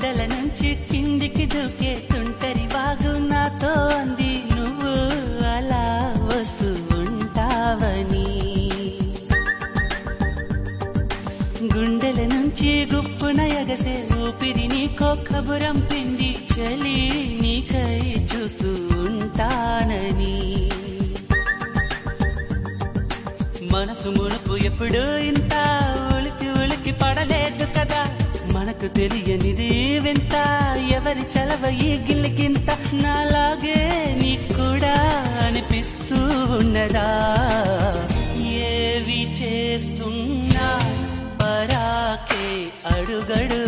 కొండల నుంచి కిందికి దూకే తుంటరి వాగు నాతో అంది నువ్వు అలా వస్తూ ఉంటావని గుండెల నుంచి గుప్పున ఎగసే ఊపిరి నీకో కబురం పిండి చలి నీకై చూస్తూ ఉంటానని మనసు మునుపు ఎప్పుడు ఇంత ఉలికి ఉలికి పడలేదు కదా మనకు తెలియనిది వింత ఎవరి చలవ ఈ గిల్లికింత నాలాగే నీకు కూడా అనిపిస్తూ ఉన్నదా ఏవి చేస్తున్నా పరాకే అడుగడు